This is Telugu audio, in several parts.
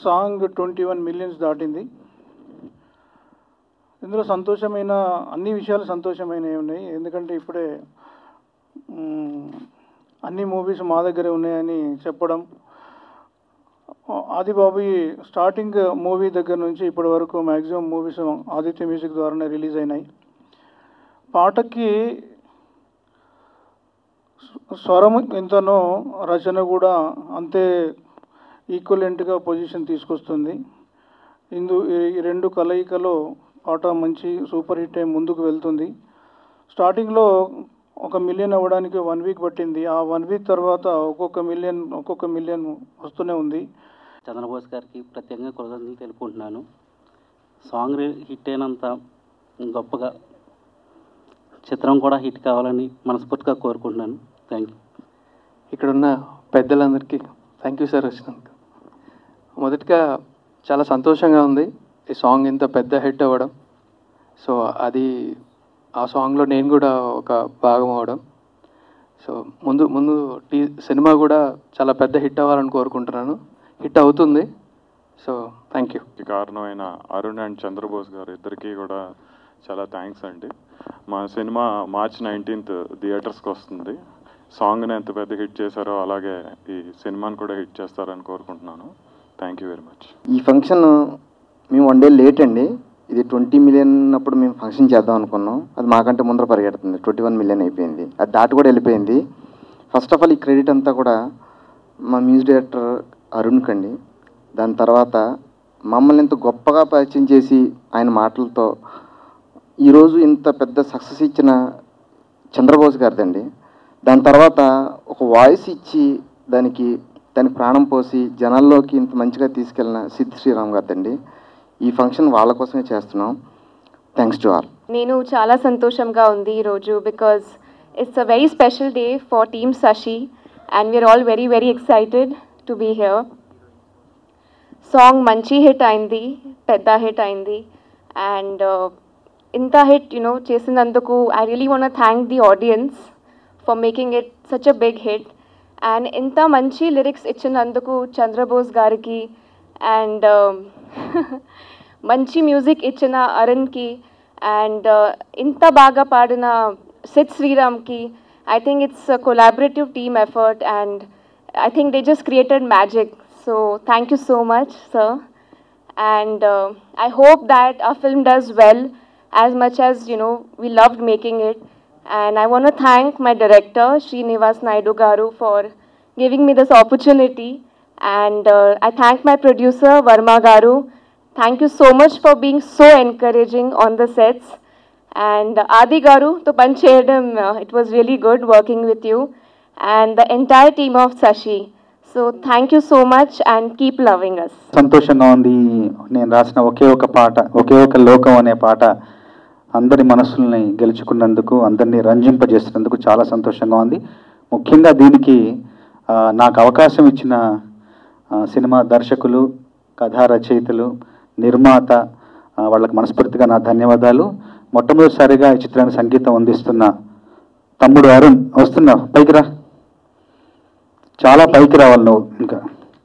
సాంగ్ ట్వంటీ వన్ మిలియన్స్ దాటింది ఇందులో సంతోషమైన అన్ని విషయాలు సంతోషమైనవి ఉన్నాయి ఎందుకంటే ఇప్పుడే మ్, అన్ని మూవీస్ మా దగ్గరే ఉన్నాయని చెప్పడం ఆదిబాబు స్టార్టింగ్ మూవీ దగ్గర నుంచి ఇప్పటి వరకు మ్యాక్సిమం మూవీస్ ఆదిత్య మ్యూజిక్ ద్వారానే రిలీజ్ అయినాయి పాటకి స్వరం ఎంతనో రచన కూడా అంతే ఈక్వలెంట్గా పొజిషన్ తీసుకొస్తుంది ఇందు ఈ రెండు కలయికలో పాట మంచి సూపర్ హిట్ అయి ముందుకు వెళ్తుంది స్టార్టింగ్లో ఒక మిలియన్ అవ్వడానికి వన్ వీక్ పట్టింది ఆ వన్ వీక్ తర్వాత ఒక్కొక్క మిలియన్ ఒక్కొక్క మిలియన్ వస్తూనే ఉంది చంద్రబోస్ గారికి ప్రత్యేకంగా కృతజ్ఞతలు తెలుపుకుంటున్నాను సాంగ్ రి- హిట్ అయినంత గొప్పగా చిత్రం కూడా హిట్ కావాలని మనస్ఫూర్తిగా కోరుకుంటున్నాను థ్యాంక్ యూ ఇక్కడున్న పెద్దలందరికీ థ్యాంక్ యూ సార్ వచ్చినందుకు మొదటిగా చాలా సంతోషంగా ఉంది ఈ సాంగ్ ఇంత పెద్ద హిట్ అవ్వడం సో అది ఆ సాంగ్లో నేను కూడా ఒక భాగం అవ్వడం సో ముందు ముందు టీ సినిమా కూడా చాలా పెద్ద హిట్ అవ్వాలని కోరుకుంటున్నాను హిట్ అవుతుంది సో థ్యాంక్ యూ కి కారణమైన అరుణ్ అండ్ చంద్రబోస్ గారు ఇద్దరికి కూడా చాలా థ్యాంక్స్ అండి మా సినిమా మార్చ్ నైన్టీన్త్ థియేటర్స్కి వస్తుంది సాంగ్ని ఎంత పెద్ద హిట్ చేశారో అలాగే ఈ సినిమాని కూడా హిట్ చేస్తారని కోరుకుంటున్నాను థ్యాంక్ యూ వెరీ మచ్ ఈ ఫంక్షన్ మేము వన్ డే లేట్ అండి ఇది ట్వంటీ మిలియన్ అప్పుడు మేము ఫంక్షన్ చేద్దాం అనుకున్నాం అది మాకంటే ముందర పరిగెడుతుంది ట్వంటీ వన్ మిలియన్ అయిపోయింది అది దాటి కూడా వెళ్ళిపోయింది ఫస్ట్ ఆఫ్ ఆల్ ఈ క్రెడిట్ అంతా కూడా మా మ్యూజిక్ డైరెక్టర్ అరుణ్కి అండి దాని తర్వాత మమ్మల్ని ఇంత గొప్పగా పరిచయం చేసి ఆయన మాటలతో ఈరోజు ఇంత పెద్ద సక్సెస్ ఇచ్చిన చంద్రబోస్ గారిదండి దాని తర్వాత ఒక వాయిస్ ఇచ్చి దానికి దానికి ప్రాణం పోసి జనాల్లోకి ఇంత మంచిగా తీసుకెళ్ళిన సిద్ధ్ శ్రీరామ్ గారిదండి ఈ ఫంక్షన్ వాళ్ళ కోసమే చేస్తున్నాం థ్యాంక్స్ టు ఆల్ నేను చాలా సంతోషంగా ఉంది ఈరోజు because it's a very special day for team Shashi and we're all very very excited to be here song మంచి హిట్ అయింది పెద్ద హిట్ అయింది అండ్ ఇంత హిట్ యునో చేసినందుకు I really want thank the audience for making it such a big hit and ఇంత మంచి లిరిక్స్ ఇచ్చినందుకు చంద్రబోస్ గారికి అండ్ మంచి మ్యూజిక్ ఇచ్చిన అరుణ్కి అండ్ ఇంత బాగా పాడిన సిద్ శ్రీరామ్కి I think it's collaborative team effort and I think they just created magic. So thank you so much, sir. And uh, I hope that our film does well as much as you know we loved making it. And I want to thank my director Srinivas Naidu Garu for giving me this opportunity. And uh, I thank my producer Varma Garu. Thank you so much for being so encouraging on the sets. And uh, Adi Garu, to Panchedam, uh, it was really good working with you. And the entire team of Sashi. So thank you so much and keep loving us. సంతోషంగా ఉంది నేను రాసిన ఒకే ఒక పాట ఒకే ఒక లోకం అనే పాట అందరి మనసుల్ని గెలుచుకున్నందుకు అందరినీ రంజింపజేస్తున్నందుకు చాలా సంతోషంగా ఉంది ముఖ్యంగా దీనికి ఆ, నాకు అవకాశం ఇచ్చిన ఆ, సినిమా దర్శకులు కథా రచయితలు నిర్మాత ఆ, వాళ్ళకి మనస్ఫూర్తిగా నా ధన్యవాదాలు మొట్టమొదటిసారిగా ఈ చిత్రానికి సంగీతం అందిస్తున్న తమ్ముడు అరుణ్ వస్తున్నా పైకి రా చాలా పైకి రావాలి నువ్వు ఇంకా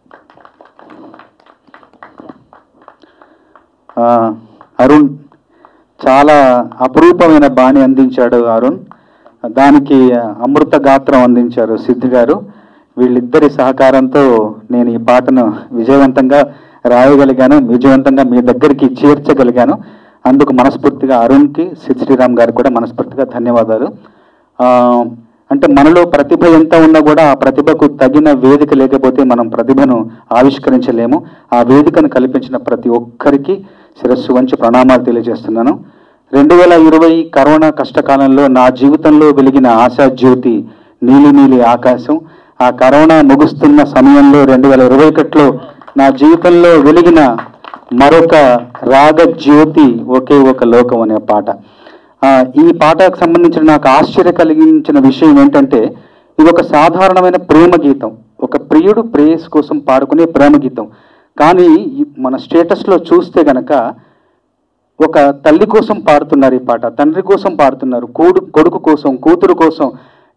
ఆ, అరుణ్ చాలా అపురూపమైన బాణి అందించాడు అరుణ్ దానికి అమృత గాత్రం అందించారు సిద్ధి గారు వీళ్ళిద్దరి సహకారంతో నేను ఈ పాటను విజయవంతంగా రాయగలిగాను విజయవంతంగా మీ దగ్గరికి చేర్చగలిగాను అందుకు మనస్ఫూర్తిగా అరుణ్కి సిద్ శ్రీరామ్ గారికి కూడా మనస్ఫూర్తిగా ధన్యవాదాలు ఆ, అంటే మనలో ప్రతిభ ఎంత ఉన్నా కూడా ఆ ప్రతిభకు తగిన వేదిక లేకపోతే మనం ప్రతిభను ఆవిష్కరించలేము ఆ వేదికను కల్పించిన ప్రతి ఒక్కరికి శిరస్సు వంచి ప్రణామాలు తెలియజేస్తున్నాను రెండు వేల ఇరవై కరోనా కష్టకాలంలో నా జీవితంలో వెలిగిన ఆశా జ్యోతి నీలి నీలి ఆకాశం ఆ కరోనా ముగుస్తున్న సమయంలో రెండు వేల ఇరవై ఒకటిలో నా జీవితంలో వెలిగిన మరొక రాగ జ్యోతి ఒకే ఒక లోకం అనే పాట ఆ, ఈ పాటకు సంబంధించిన నాకు ఆశ్చర్య కలిగించిన విషయం ఏంటంటే ఇది ఒక సాధారణమైన ప్రేమ గీతం ఒక ప్రియుడు ప్రేయస్ కోసం పాడుకునే ప్రేమ గీతం కానీ ఈ- మన స్టేటస్లో చూస్తే గనక ఒక తల్లి కోసం పాడుతున్నారు ఈ పాట తండ్రి కోసం పాడుతున్నారు కూడు కొడుకు కోసం కూతురు కోసం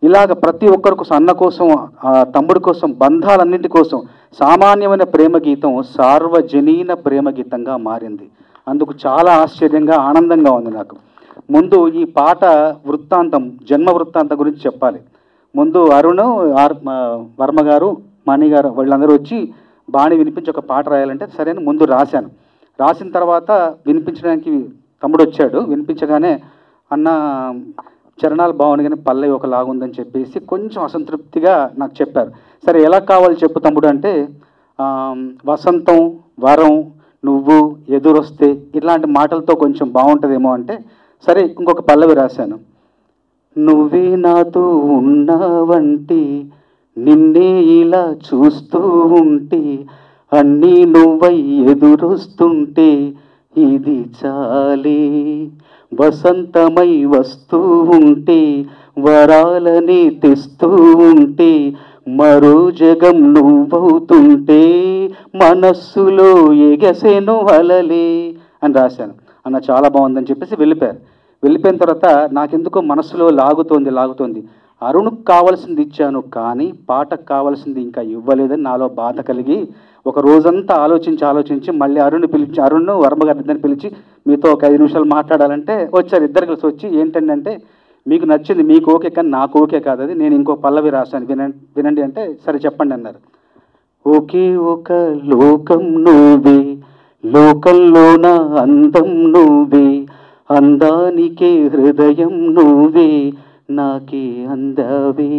ఇలాగ ప్రతి ఒక్కరి కోసం అన్న కోసం ఆ తమ్ముడి కోసం బంధాలన్నింటి కోసం సామాన్యమైన ప్రేమ గీతం సార్వజనీన ప్రేమ గీతంగా మారింది అందుకు చాలా ఆశ్చర్యంగా ఆనందంగా ఉంది నాకు ముందు ఈ పాట వృత్తాంతం జన్మ వృత్తాంతం గురించి చెప్పాలి ముందు అరుణ్ ఆర్ మ- వర్మ గారు మణి గారు వాళ్ళందరూ వచ్చి బాణి వినిపించి ఒక పాట రాయాలంటే సరే అని ముందు రాశాను రాసిన తర్వాత వినిపించడానికి తమ్ముడు వచ్చాడు వినిపించగానే అన్న చరణాలు బాగుంది కానీ పల్లవి ఒకలాగుందని చెప్పేసి కొంచెం అసంతృప్తిగా నాకు చెప్పారు సరే ఎలా కావాలి చెప్పు తమ్ముడు అంటే ఆ, వసంతం వరం నువ్వు ఎదురొస్తే ఇట్లాంటి మాటలతో కొంచెం బాగుంటుందేమో అంటే సరే ఇంకొక పల్లవి రాశాను నువ్వే నాతో ఉన్నావంటే నిన్నే ఇలా చూస్తూ ఉంటే అన్నీ నువ్వై ఎదురొస్తుంటే ఇది చాలే వసంతమై వస్తూ ఉంటే వరాలని తెస్తూ ఉంటే మరో జగం నువ్వవుతుంటే మనస్సులో ఎగసెను అలలే అని రాశాను అన్న చాలా బాగుందని చెప్పేసి వెళ్ళిపోయారు వెళ్ళిపోయిన తర్వాత నాకెందుకో మనసులో లాగుతోంది లాగుతోంది అరుణ్కి కావాల్సింది ఇచ్చాను కానీ పాటకు కావాల్సింది ఇంకా ఇవ్వలేదని నాలో బాధ కలిగి ఒక రోజంతా ఆలోచించి ఆలోచించి మళ్ళీ అరుణ్ పిలిచి అరుణ్ వర్మ గారి ఇద్దరిని పిలిచి మీతో ఒక ఐదు నిమిషాలు మాట్లాడాలంటే వచ్చారు ఇద్దరు కలిసి వచ్చి ఏంటండి అంటే మీకు నచ్చింది మీకు ఓకే కానీ నాకు ఓకే కాదు అది నేను ఇంకో పల్లవి రాశాను వినండి వినండి అంటే సరే చెప్పండి అన్నారు ఒకే ఒక లోకం నువ్వే లోకంలోన అందం నువ్వే అందానికే హృదయం నువ్వే నాకే అందవే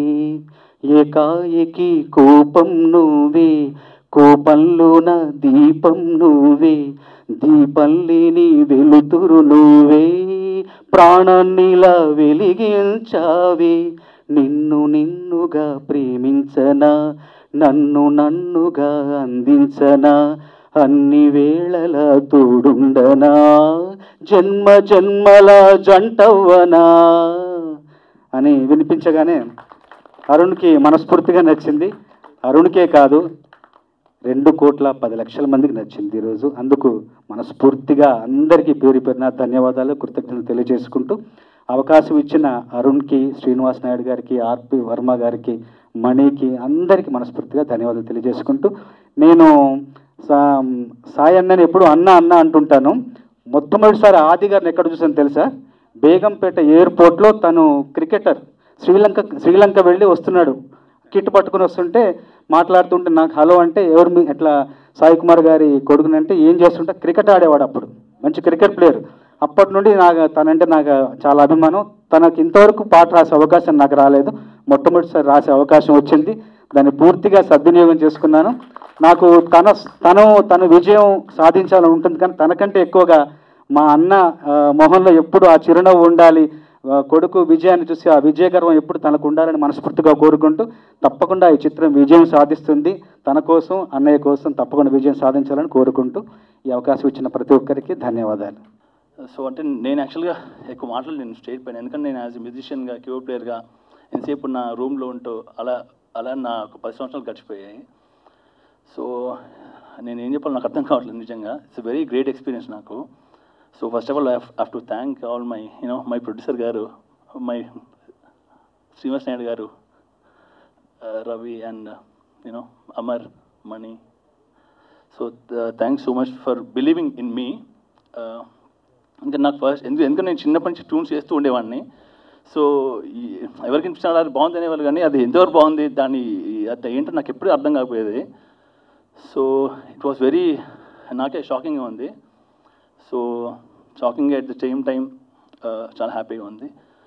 ఏకాయకి కోపం నువ్వే కోపంలోన దీపం నువ్వే దీపం లేని వెలుతురు నువ్వే ప్రాణాన్నిలా వెలిగించావే నిన్ను నిన్నుగా ప్రేమించనా నన్ను నన్నుగా అందించనా అన్ని వేళల తోడుండనా జన్మ జన్మల జంటవ్వనా అని వినిపించగానే అరుణ్కి మనస్ఫూర్తిగా నచ్చింది అరుణ్కే కాదు రెండు కోట్ల పది లక్షల మందికి నచ్చింది ఈరోజు అందుకు మనస్ఫూర్తిగా అందరికీ పేరు పేరున ధన్యవాదాలు కృతజ్ఞతలు తెలియజేసుకుంటూ అవకాశం ఇచ్చిన అరుణ్కి శ్రీనివాస్ నాయుడు గారికి ఆర్పి వర్మ గారికి మణికి అందరికీ మనస్ఫూర్తిగా ధన్యవాదాలు తెలియజేసుకుంటూ నేను సా- సాయి అన్నని ఎప్పుడు అన్న అన్న అంటుంటాను మొట్టమొదటిసారి ఆది గారిని ఎక్కడ చూసాను తెలుసా బేగంపేట ఎయిర్పోర్ట్లో తను క్రికెటర్ శ్రీలంక శ్రీలంక వెళ్ళి వస్తున్నాడు కిట్ పట్టుకుని వస్తుంటే మాట్లాడుతుంటే నాకు హలో అంటే ఎవరు మీ ఎట్లా సాయి కుమార్ గారి కొడుకునంటే ఏం చేస్తుంటే క్రికెట్ ఆడేవాడు అప్పుడు మంచి క్రికెట్ ప్లేయర్ అప్పటి నుండి నాకు తనంటే నాకు చాలా అభిమానం తనకు ఇంతవరకు పాట రాసే అవకాశం నాకు రాలేదు మొట్టమొదటిసారి రాసే అవకాశం వచ్చింది దాన్ని పూర్తిగా సద్వినియోగం చేసుకున్నాను నాకు తన తను తన విజయం సాధించాలని ఉంటుంది కానీ తనకంటే ఎక్కువగా మా అన్న ఆ, మొహంలో ఎప్పుడు ఆ చిరునవ్వు ఉండాలి ఆ, కొడుకు విజయాన్ని చూసి ఆ విజయ గర్వం ఎప్పుడు తనకు ఉండాలని మనస్ఫూర్తిగా కోరుకుంటూ తప్పకుండా ఈ చిత్రం విజయం సాధిస్తుంది తన కోసం అన్నయ్య కోసం తప్పకుండా విజయం సాధించాలని కోరుకుంటూ ఈ అవకాశం ఇచ్చిన ప్రతి ఒక్కరికి ధన్యవాదాలు సో అంటే నేను యాక్చువల్గా ఎక్కువ మాటలు నేను స్టేట్ పైన ఎందుకంటే నేను యాజ్ ఎ మ్యూజిషియన్గా కీబోర్డ్ ప్లేయర్గా ఎంతసేపు నా రూమ్లో ఉంటూ అలా అలా నా ఒక పది సంవత్సరాలు గడిచిపోయాయి సో నేను ఏం చెప్పాలో నాకు అర్థం కావట్లేదు నిజంగా ఇట్స్ వెరీ గ్రేట్ ఎక్స్పీరియన్స్ నాకు so first of all I have to thank all my you know my producer గారు మై శ్రీనివాస్ నాయుడు గారు Ravi and you know Amar Mani so thanks so much for believing in me ఇంకా నాకు ఫస్ట్ ఎందుకు ఎందుకంటే నేను చిన్నప్పటి నుంచి ట్యూన్స్ చేస్తూ ఉండేవాడిని సో ఈ ఎవరికి ఇన్పిస్తున్నా అది బాగుంది అనేవాళ్ళు కానీ అది ఎంతవరకు బాగుంది దాని అది ఏంటో నాకు ఎప్పుడూ అర్థం కాకపోయేది సో ఇట్ వాస్ వెరీ నాకే షాకింగ్గా ఉంది so shocking at the same time చాలా హ్యాపీగా ఉంది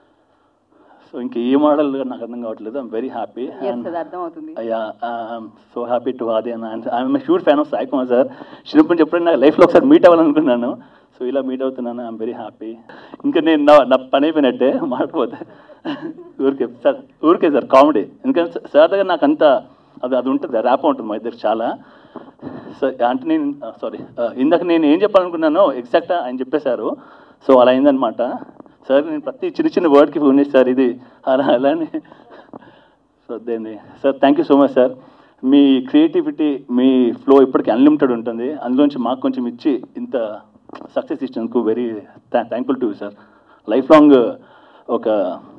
సో ఇంకా ఏ మోడల్ నాకు అర్థం కావట్లేదు ఐమ్ వెరీ హ్యాపీ ఎస్ అది అర్థమవుతుంది అయ్యా I'm so happy to Aadi and I'm huge fan of Sai Kumar sir చిన్నప్పటి నుంచి ఎప్పుడైనా నాకు లైఫ్లో ఒకసారి మీట్ అవ్వాలనుకున్నాను సో ఇలా మీట్ అవుతున్నాను ఐఎమ్ వెరీ హ్యాపీ ఇంకా నేను నా నా పని అయిపోయినట్టే మాట్లాడిపోతే ఊరికే సార్ ఊరికే సార్ కామెడీ ఎందుకంటే సార్ దగ్గర నాకు అంత అది అది ఉంటుంది ర్యాప్ ఉంటుంది మా ఇద్దరికి చాలా సో అంటే నేను సారీ ఇందాక నేను ఏం చెప్పాలనుకున్నానో ఎగ్జాక్ట్ ఆయన చెప్పేశారు సో అలా అయిందనమాట సార్ నేను ప్రతి చిన్న చిన్న వర్డ్కి ఫోన్ చేసి సార్ ఇది అలా అలానే సో దేన్ని sir thank you so much sir మీ క్రియేటివిటీ మీ ఫ్లో ఇప్పటికీ అన్లిమిటెడ్ ఉంటుంది అందులోంచి మాకు కొంచెం ఇచ్చి ఇంత సక్సెస్ ఇచ్చినందుకు very thankful to sir life long ఒక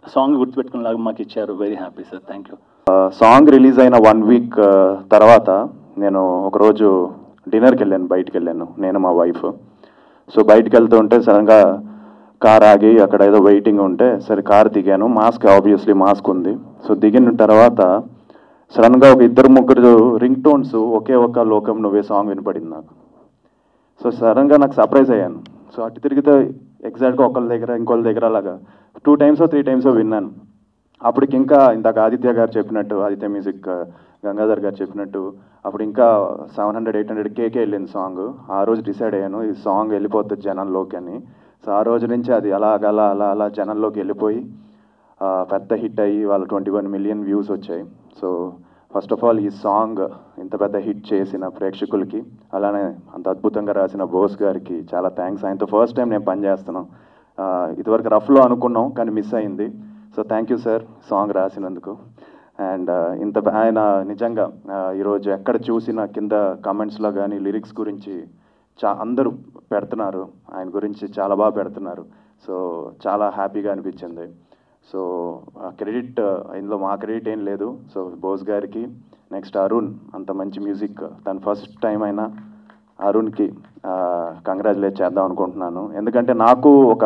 సాంగ్ గుర్తుపెట్టుకునేలాగా మాకు ఇచ్చారు very happy sir thank you song release అయిన వన్ వీక్ తర్వాత నేను ఒకరోజు డిన్నర్కి వెళ్ళాను బయటికి వెళ్ళాను నేను మా వైఫ్ సో బయటికి వెళ్తూ ఉంటే సడన్గా కార్ ఆగి అక్కడ ఏదో వెయిటింగ్ ఉంటే సరే కార్ దిగాను మాస్క్ ఆబ్వియస్లీ మాస్క్ ఉంది సో దిగిన తర్వాత సడన్గా ఒక ఇద్దరు ముగ్గురు రింగ్ టోన్స్ ఒకే ఒక్క లోకం నువ్వే సాంగ్ వినపడింది నాకు సో సడన్గా నాకు సర్ప్రైజ్ అయ్యాను సో అటు తిరిగితే ఎగ్జాక్ట్గా ఒకళ్ళ దగ్గర ఇంకోళ్ళ దగ్గర అలాగా టూ టైమ్స్ త్రీ టైమ్స్ విన్నాను అప్పటికి ఇంకా ఇందాక ఆదిత్య గారు చెప్పినట్టు ఆదిత్య మ్యూజిక్ ఆ, గంగాధర్ గారు చెప్పినట్టు అప్పుడు ఇంకా సెవెన్ హండ్రెడ్ ఎయిట్ హండ్రెడ్ కేకే వెళ్ళింది సాంగ్ ఆ రోజు డిసైడ్ అయ్యాను ఈ సాంగ్ వెళ్ళిపోతుంది జనంలోకి అని సో ఆ రోజు నుంచి అది అలాగ అలా అలా అలా జనంలోకి వెళ్ళిపోయి ఆ, పెద్ద హిట్ అయ్యి వాళ్ళ ట్వంటీ వన్ మిలియన్ వ్యూస్ వచ్చాయి సో ఫస్ట్ ఆఫ్ ఆల్ ఈ సాంగ్ ఇంత పెద్ద హిట్ చేసిన ప్రేక్షకులకి అలానే అంత అద్భుతంగా రాసిన బోస్ గారికి చాలా థ్యాంక్స్ ఆయనతో ఫస్ట్ టైం నేను పనిచేస్తున్నాం ఆ, ఇదివరకు రఫ్లో అనుకున్నాం కానీ మిస్ అయింది so thank you sir song రాసినందుకు అండ్ ఇంత ఆయన నిజంగా ఆ, ఈరోజు ఎక్కడ చూసినా కింద కమెంట్స్లో కానీ లిరిక్స్ గురించి చా అందరూ పెడుతున్నారు ఆయన గురించి చాలా బాగా పెడుతున్నారు సో చాలా హ్యాపీగా అనిపించింది సో క్రెడిట్ ఇందులో మా క్రెడిట్ ఏం లేదు సో బోస్ గారికి నెక్స్ట్ అరుణ్ అంత మంచి మ్యూజిక్ తను ఫస్ట్ టైం అయినా అరుణ్కి కంగ్రాచులేట్ చేద్దాం అనుకుంటున్నాను ఎందుకంటే నాకు ఒక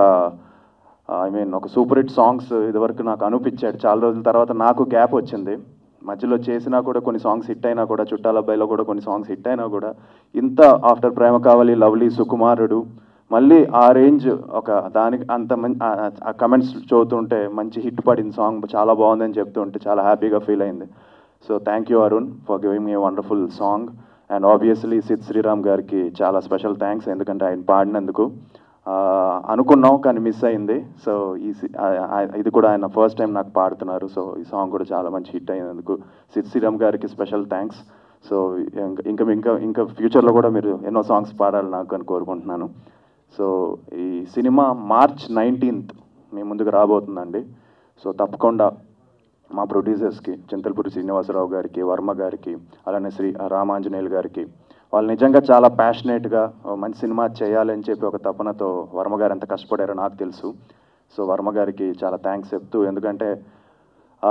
ఐ మీన్ ఒక సూపర్ హిట్ సాంగ్స్ ఇదివరకు నాకు అనిపించాడు చాలా రోజుల తర్వాత నాకు గ్యాప్ వచ్చింది మధ్యలో చేసినా కూడా కొన్ని సాంగ్స్ హిట్ అయినా కూడా చుట్టాల అబ్బాయిలో కూడా కొన్ని సాంగ్స్ హిట్ అయినా కూడా ఇంత ఆఫ్టర్ ప్రేమ కావాలి లవ్లీ సుకుమారుడు మళ్ళీ ఆ రేంజ్ ఒక దానికి అంత మంచి ఆ కమెంట్స్ చదువుతుంటే మంచి హిట్ పడిన సాంగ్ చాలా బాగుందని చెప్తుంటే చాలా హ్యాపీగా ఫీల్ అయింది so thank you Arun for giving me wonderful song and obviously Sid Sriram గారికి చాలా స్పెషల్ థ్యాంక్స్ ఎందుకంటే ఆయన పాడినందుకు ఆ, అనుకున్నాం కానీ మిస్ అయింది సో ఈ సి- ఆ- ఆ- ఇది కూడా ఆయన ఫస్ట్ టైం నాకు పాడుతున్నారు సో ఈ సాంగ్ కూడా చాలా మంచి హిట్ అయినందుకు సిద్ శ్రీరామ్ గారికి స్పెషల్ థ్యాంక్స్ సో ఇంకా ఇంకా ఇంకా ఇంకా ఫ్యూచర్లో కూడా మీరు ఎన్నో సాంగ్స్ పాడాలి నాకు అని కోరుకుంటున్నాను సో ఈ సినిమా మార్చ్ నైన్టీన్త్ మీ ముందుకు రాబోతుందండి సో తప్పకుండా మా ప్రొడ్యూసర్స్కి చింతలపూడి శ్రీనివాసరావు గారికి వర్మ గారికి అలానే శ్రీ రామాంజనేయులు గారికి వాళ్ళు నిజంగా చాలా ప్యాషనేట్గా మంచి సినిమా చేయాలని చెప్పి ఒక తపనతో వర్మ గారు ఎంత కష్టపడారో నాకు తెలుసు సో వర్మ గారికి చాలా థ్యాంక్స్ చెప్తూ ఎందుకంటే ఆ,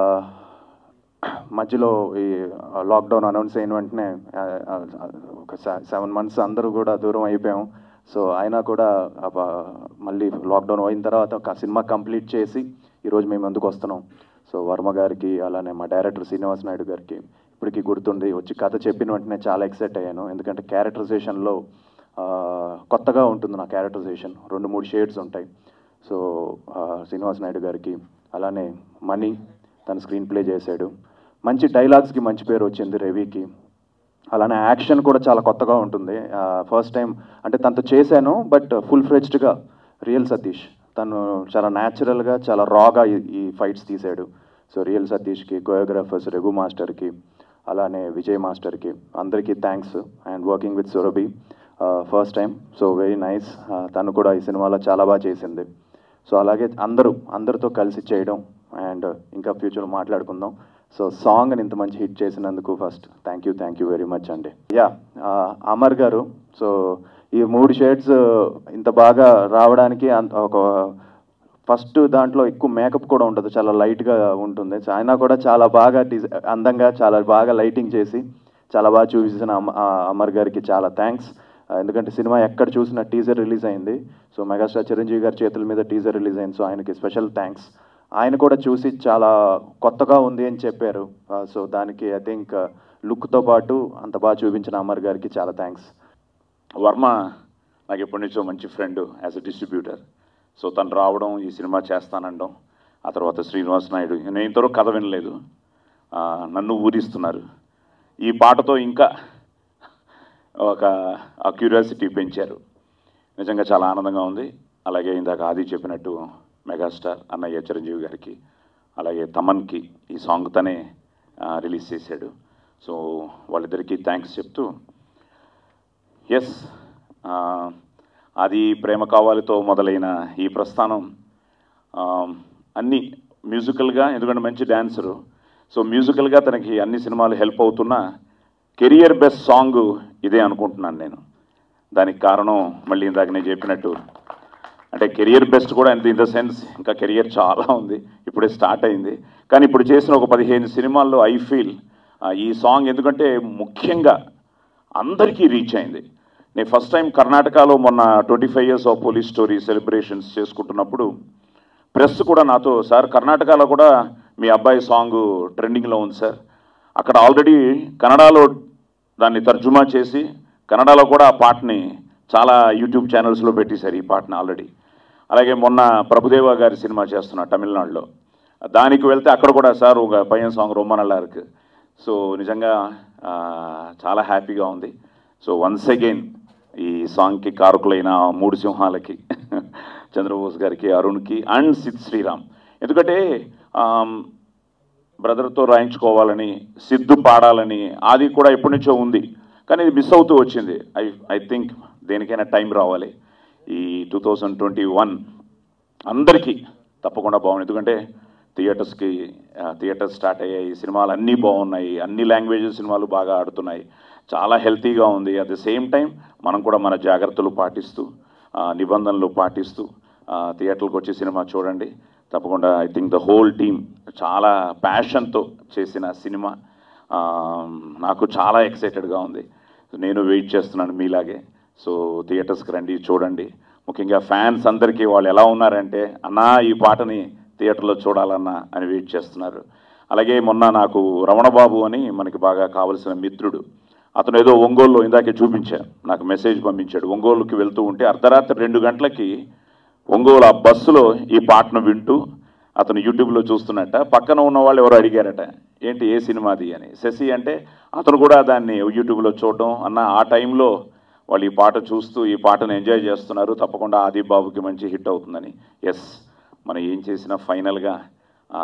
మధ్యలో ఈ లాక్డౌన్ అనౌన్స్ అయిన వెంటనే ఆ, ఆ, ఒక సెవెన్ మంత్స్ అందరూ కూడా దూరం అయిపోయాం సో అయినా కూడా ఆ ప- మళ్ళీ లాక్డౌన్ అయిన తర్వాత ఒక సినిమా కంప్లీట్ చేసి ఈరోజు మేము ముందుకు వస్తున్నాం సో వర్మ గారికి అలానే మా డైరెక్టర్ శ్రీనివాస్ నాయుడు గారికి ఇప్పటికీ గుర్తుంది వచ్చి కథ చెప్పిన వెంటనే చాలా ఎక్సైట్ అయ్యాను ఎందుకంటే క్యారెక్టరైజేషన్లో కొత్తగా ఉంటుంది నా క్యారెక్టరైజేషన్ రెండు మూడు షేడ్స్ ఉంటాయి సో ఆ, శ్రీనివాస్ నాయుడు గారికి అలానే మనీ తను స్క్రీన్ ప్లే చేశాడు మంచి డైలాగ్స్కి మంచి పేరు వచ్చింది రవికి అలానే యాక్షన్ కూడా చాలా కొత్తగా ఉంటుంది ఫస్ట్ టైం అంటే తనతో చేశాను బట్ ఫుల్ ఫ్రెజ్డ్గా రియల్ సతీష్ తను చాలా న్యాచురల్గా చాలా రాగా ఈ- ఈ ఫైట్స్ తీశాడు సో రియల్ సతీష్కి కోరియోగ్రాఫర్స్ రఘు మాస్టర్కి అలానే విజయ్ మాస్టర్కి అందరికీ thanks and working with Surabhi first time so very nice తను కూడా ఈ సినిమాలో చాలా బాగా చేసింది సో అలాగే అందరూ అందరితో కలిసి చేయడం అండ్ ఇంకా ఫ్యూచర్లో మాట్లాడుకుందాం సో సాంగ్ని ఇంత మంచి హిట్ చేసినందుకు first thank you thank you very much అండి యా అమర్ గారు సో ఈ మూడు షేడ్స్ ఇంత బాగా రావడానికి అంత ఒక ఫస్ట్ దాంట్లో ఎక్కువ మేకప్ కూడా ఉండదు చాలా లైట్గా ఉంటుంది సో ఆయన కూడా చాలా బాగా డిజ అందంగా చాలా బాగా లైటింగ్ చేసి చాలా బాగా చూపించిన అమ- ఆ అమర్ గారికి చాలా థ్యాంక్స్ ఎందుకంటే సినిమా ఎక్కడ చూసినా టీజర్ రిలీజ్ అయింది సో మెగాస్టార్ చిరంజీవి గారి చేతుల మీద టీజర్ రిలీజ్ అయింది సో ఆయనకి స్పెషల్ థ్యాంక్స్ ఆయన కూడా చూసి చాలా కొత్తగా ఉంది అని చెప్పారు సో దానికి ఐ థింక్ లుక్తో పాటు అంత బాగా చూపించిన అమర్ గారికి చాలా థ్యాంక్స్ వర్మ నాకు ఎప్పటి నుంచో మంచి friend as a distributor so తను రావడం ఈ సినిమా చేస్తానడం ఆ తర్వాత శ్రీనివాస్ నాయుడు నేను ఇంతవరకు కథ వినలేదు ఆ, నన్ను ఊరిస్తున్నారు ఈ పాటతో ఇంకా ఒక ఆ క్యూరియాసిటీ పెంచారు నిజంగా చాలా ఆనందంగా ఉంది అలాగే ఇందాక ఆది చెప్పినట్టు మెగాస్టార్ అన్నయ్య చిరంజీవి గారికి అలాగే తమన్కి ఈ సాంగ్ తనే రిలీజ్ చేశాడు సో వాళ్ళిద్దరికీ థ్యాంక్స్ చెప్తూ ఎస్ అది ప్రేమ కావాలితో మొదలైన ఈ ప్రస్థానం ఆ, అన్ని మ్యూజికల్గా ఎందుకంటే మంచి డ్యాన్సరు సో మ్యూజికల్గా తనకి అన్ని సినిమాలు హెల్ప్ అవుతున్నా కెరియర్ బెస్ట్ సాంగ్ ఇదే అనుకుంటున్నాను నేను దానికి కారణం మళ్ళీ ఇందాక నేను చెప్పినట్టు అంటే కెరియర్ బెస్ట్ కూడా ఎంత ఇన్ ద సెన్స్ ఇంకా కెరియర్ చాలా ఉంది ఇప్పుడే స్టార్ట్ అయింది కానీ ఇప్పుడు చేసిన ఒక పదిహేను సినిమాల్లో ఐ ఫీల్ ఈ సాంగ్ ఎందుకంటే ముఖ్యంగా అందరికీ రీచ్ అయింది నేను ఫస్ట్ టైం కర్ణాటకలో మొన్న twenty five years of police story celebrations చేసుకుంటున్నప్పుడు ప్రెస్ కూడా నాతో సార్ కర్ణాటకలో కూడా మీ అబ్బాయి సాంగ్ ట్రెండింగ్లో ఉంది సార్ అక్కడ ఆల్రెడీ కన్నడలో దాన్ని తర్జుమా చేసి కన్నడలో కూడా ఆ పాటని చాలా యూట్యూబ్ ఛానల్స్లో పెట్టేశారు ఈ పాటని ఆల్రెడీ అలాగే మొన్న ప్రభుదేవ గారి సినిమా చేస్తున్నా తమిళనాడులో దానికి వెళ్తే అక్కడ కూడా సార్ ఒక పైన సాంగ్ రొమ్మ నల్లా ఇருக்கு సో నిజంగా ఆ, చాలా హ్యాపీగా ఉంది సో వన్స్ అగైన్ ఈ సాంగ్కి కారకులైన మూడు సింహాలకి చంద్రబోస్ గారికి అరుణ్కి అండ్ సిద్ శ్రీరామ్ ఎందుకంటే ఆమ్, బ్రదర్తో రాయించుకోవాలని సిద్ధు పాడాలని అది కూడా ఎప్పటి నుంచో ఉంది కానీ ఇది మిస్ అవుతూ వచ్చింది ఐ ఐ థింక్ దేనికైనా టైం రావాలి ఈ టూ థౌజండ్ ట్వంటీ వన్ అందరికీ తప్పకుండా బాగుంది ఎందుకంటే థియేటర్స్కి థియేటర్స్ స్టార్ట్ అయ్యాయి సినిమాలు అన్నీ బాగున్నాయి అన్ని లాంగ్వేజెస్ సినిమాలు బాగా ఆడుతున్నాయి చాలా హెల్తీగా ఉంది అట్ ద సేమ్ టైం మనం కూడా మన జాగ్రత్తలు పాటిస్తూ ఆ, నిబంధనలు పాటిస్తూ ఆ, థియేటర్లకు వచ్చి సినిమా చూడండి తప్పకుండా I think the whole team చాలా ప్యాషన్తో చేసిన సినిమా ఆ, నాకు చాలా ఎక్సైటెడ్గా ఉంది నేను వెయిట్ చేస్తున్నాను మీలాగే సో థియేటర్స్కి రండి చూడండి ముఖ్యంగా ఫ్యాన్స్ అందరికీ వాళ్ళు ఎలా ఉన్నారంటే అన్నా ఈ పాటని థియేటర్లో చూడాలన్నా అని వెయిట్ చేస్తున్నారు అలాగే మొన్న నాకు రమణబాబు అని మనకి బాగా కావలసిన మిత్రుడు అతను ఏదో ఒంగోలులో ఇందాకే చూపించా నాకు మెసేజ్ పంపించాడు ఒంగోలుకి వెళ్తూ ఉంటే అర్ధరాత్రి రెండు గంటలకి ఒంగోలు ఆ బస్సులో ఈ పాటను వింటూ అతను యూట్యూబ్లో చూస్తున్నట్ట పక్కన ఉన్న వాళ్ళు ఎవరు అడిగారట ఏంటి ఏ సినిమాది అని శశి అంటే అతను కూడా దాన్ని యూట్యూబ్లో చూడడం అన్న ఆ టైంలో వాళ్ళు ఈ పాట చూస్తూ ఈ పాటను ఎంజాయ్ చేస్తున్నారు తప్పకుండా ఆది బాబుకి మంచి హిట్ అవుతుందని ఎస్ మనం ఏం చేసినా ఫైనల్గా ఆ,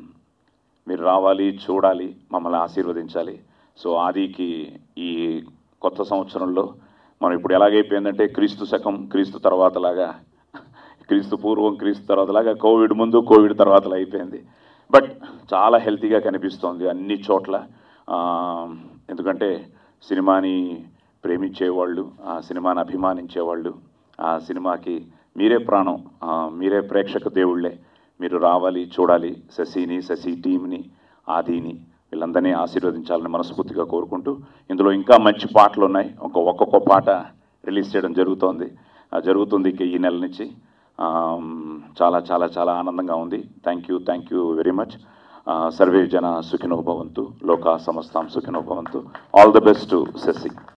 మీరు రావాలి చూడాలి మమ్మల్ని ఆశీర్వదించాలి సో ఆదికి ఈ కొత్త సంవత్సరంలో మనం ఇప్పుడు ఎలాగైపోయిందంటే క్రీస్తు శకం క్రీస్తు తర్వాత లాగా క్రీస్తు పూర్వం క్రీస్తు తర్వాత లాగా కోవిడ్ ముందు కోవిడ్ తర్వాత అయిపోయింది బట్ చాలా హెల్తీగా కనిపిస్తోంది అన్ని చోట్ల ఆ, ఎందుకంటే సినిమాని ప్రేమించేవాళ్ళు ఆ సినిమాని అభిమానించేవాళ్ళు ఆ సినిమాకి మీరే ప్రాణం ఆ, మీరే ప్రేక్షక దేవుళ్ళే మీరు రావాలి చూడాలి శశిని శశి టీంని ఆదిని వీళ్ళందరినీ ఆశీర్వదించాలని మనస్ఫూర్తిగా కోరుకుంటూ ఇందులో ఇంకా మంచి పాటలు ఉన్నాయి ఒక ఒక్కొక్క పాట రిలీజ్ చేయడం జరుగుతోంది ఆ, జరుగుతుంది ఇక ఈ నెల నుంచి ఆమ్, చాలా చాలా చాలా ఆనందంగా ఉంది thank you thank you very much సర్వే జన సుఖినో భవంతు లోకా సమస్తాం సుఖినో భవంతు ఆల్ ద బెస్ట్ శశి